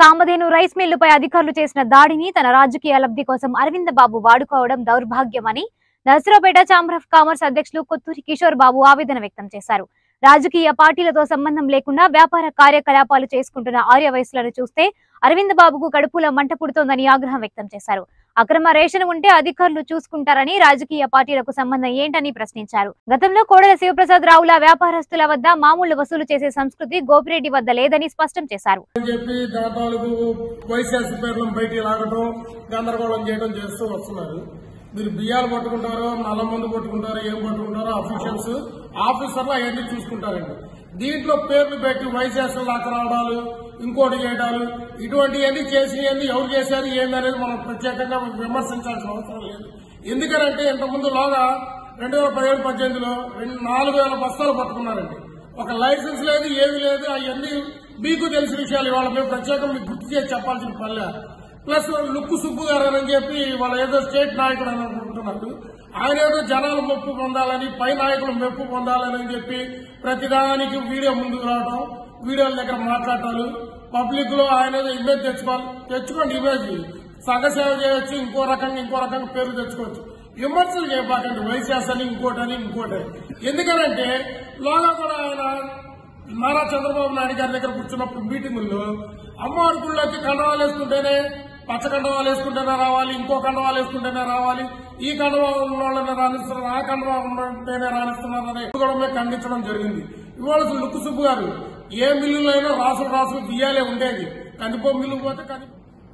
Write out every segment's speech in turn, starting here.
Kamadhenu rice మిల్లుపై అధికారులు చేసిన దాడిని తన రాజకీయ లబ్ధి కోసం అరవింద్ బాబు వాడుకోవడం దౌర్భాగ్యమని నర్సరావుపేట ఛాంబర్ ఆఫ్ కామర్స్ అధ్యక్షులు కొత్తూరి కిషోర్ బాబు ఆవేదన వ్యక్తం చేశారు రాజకీయ పార్టీలతో సంబంధం లేకుండా వ్యాపార కార్యకలాపాలు చేసుకుంటున్న ఆర్య వయసులను చూస్తే అరవింద్ బాబుకు కడుపులో మంట పుడుతోందని ఆగ్రహం వ్యక్తం చేశారు అక్రమ రేషన్ ఉంటే అధికారులు చూసుకుంటారని రాజకీయ పార్టీలకు సంబంధం ఏంటని ప్రశ్నించారు గతంలో కోడెల శివప్రసాద్ రావుల వ్యాపారస్తుల వద్ద మామూలు వసూలు చేసే సంస్కృతి గోపిరెడ్డి వద్ద లేదని స్పష్టం చేశారు అని చెప్పి దాని తాలూకు వైశాఖ పేర్లను బయటికి లాగటం గందరగోళం చేయడం చేస్తూ వస్తున్నారు మీరు బియ్యాలు పట్టుకుంటారో నల్ల మందు పట్టుకుంటారో ఏం పట్టుకుంటారో అఫీషియల్స్ ఆఫీసర్లు అవన్నీ చూసుకుంటారండి దీంట్లో పేర్లు పెట్టి వైశాఖ లాక్క రావడాలు ఇంకోటి చేయడాలు ఇటువంటివన్నీ చేసినవన్నీ ఎవరు చేశారు ఏందనేది మనం ప్రత్యేకంగా విమర్శించాల్సిన అవసరం లేదు ఎందుకనంటే ఇంతకుముందు లోగా రెండు వేల పదిహేడు పద్దెనిమిదిలో రెండు నాలుగు వేల బస్తాలు పట్టుకున్నారండి ఒక లైసెన్స్ లేదు ఏమీ లేదు అవన్నీ మీకు తెలిసిన విషయాలు ఇవాళ మేము ప్రత్యేకంగా మీకు గుర్తు చేసి చెప్పాల్సిన పనిలే ప్లస్ లుక్కు సుబ్బు గారు అని చెప్పి వాళ్ళ ఏదో స్టేట్ నాయకుడు అని అనుకుంటున్నారు ఆయన ఏదో జనాలు మెప్పు పొందాలని పై నాయకులు మెప్పు పొందాలని అని చెప్పి ప్రతిదానికి వీడియో ముందుకు రావడం వీడియోల దగ్గర మాట్లాడటాలు పబ్లిక్ లో ఆయన ఏదో ఇమేజ్ తెచ్చుకోవాలి తెచ్చుకోండి ఇమేజ్ సగ సేవ చేయొచ్చు ఇంకో రకంగా ఇంకో రకంగా పేరు తెచ్చుకోవచ్చు విమర్శలు చేయబాకండి వైశాసని ఇంకోటని ఇంకోటి ఎందుకనంటే లోగా కూడా ఆయన నారా చంద్రబాబు నాయుడు గారి దగ్గర కూర్చున్నప్పుడు మీటింగుల్లో అమ్మవారి గుళ్ళకి కండవాలు వేసుకుంటేనే పచ్చ కండవాలు వేసుకుంటేనే రావాలి ఇంకో కండవాలు వేసుకుంటేనే రావాలి ఈ కండవా ఉన్న వాళ్ళని రాణిస్తున్నారు ఆ కండవా ఉంటేనే రాణిస్తున్నారు అనే కూడా మేము ఖండించడం జరిగింది ఇవాళ లుక్కు సుబ్బు గారు ఏ మిల్లులో అయినా రాసులు రాసులు బియ్యాలే ఉండేది కందిపో మిల్లు పోతే కంది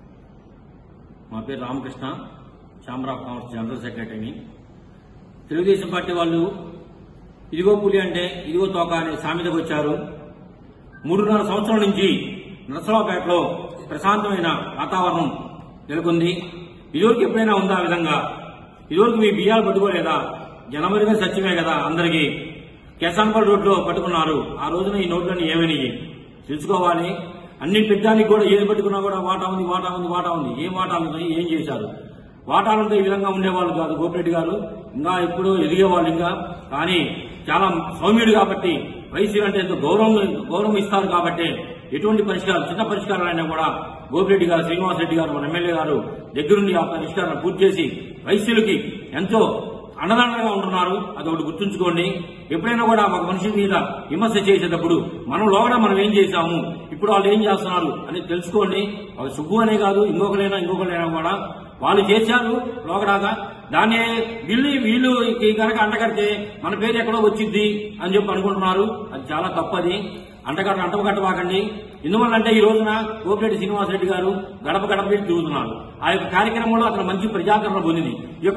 మా పేరు Ramakrishna chamber of commerce general సెక్రటరీని తెలుగుదేశం పార్టీ వాళ్ళు ఇదిగో పులి అంటే ఇదిగో తోక అనే సామెతకు వచ్చారు మూడున్నర సంవత్సరాల నుంచి నరసరావుపేటలో ప్రశాంతమైన వాతావరణం నెలకొంది ఇదివరకు ఎప్పుడైనా ఉందా ఆ విధంగా ఇదివరకు మీ బియ్యాలు పట్టుకోలేదా జనవరిగా సత్యమే కదా అందరికీ కేసాన్పల్ రోడ్లో పట్టుకున్నారు ఆ రోజున ఈ నోట్లన్నీ ఏమైనాయి తెలుసుకోవాలి అన్ని పెద్దానికి కూడా ఏది పట్టుకున్నా కూడా వాటా ఉంది వాటా ఉంది వాటా ఉంది ఏం వాటాలు ఉన్నాయి ఏం చేశారు వాటాలంతా ఈ విధంగా ఉండేవాళ్ళు కాదు గోపిరెడ్డి గారు ఇంకా ఎప్పుడూ ఎదిగేవాళ్ళు ఇంకా కానీ చాలా సౌమ్యుడు కాబట్టి వైసీ అంటే ఎంతో గౌరవం గౌరవం ఇస్తారు కాబట్టి ఎటువంటి పరిష్కారం చిన్న పరిష్కారాలైనా కూడా గోపిరెడ్డి గారు శ్రీనివాస్ రెడ్డి గారు మన ఎమ్మెల్యే గారు దగ్గరుండి ఆ పరిష్కారాన్ని పూర్తి చేసి వైసీలకి ఎంతో అండదండగా ఉంటున్నారు అది ఒకటి గుర్తుంచుకోండి ఎప్పుడైనా కూడా ఒక మనిషి మీద విమర్శ చేసేటప్పుడు మనం లోగడ మనం ఏం చేశాము ఇప్పుడు వాళ్ళు ఏం చేస్తున్నారు అని తెలుసుకోండి ఒక సుబ్బు అనే కాదు ఇంకొకరైనా ఇంకొకరైనా కూడా వాళ్ళు చేశారు లోగడాగా దాన్ని వీళ్ళు వీళ్ళు ఈ కనుక అంటగడితే మన పేరు ఎక్కడో వచ్చింది అని చెప్పి అనుకుంటున్నారు అది చాలా తప్పది అంటగట్ట అంటగట్టబాకండి ఎందువల్లంటే ఈ రోజున గోపిరెడ్డి శ్రీనివాసరెడ్డి గారు గడప గడప పెట్టి తిరుగుతున్నారు ఆ యొక్క కార్యక్రమంలో అతను మంచి ప్రజాదరణ పొందింది ఈ యొక్క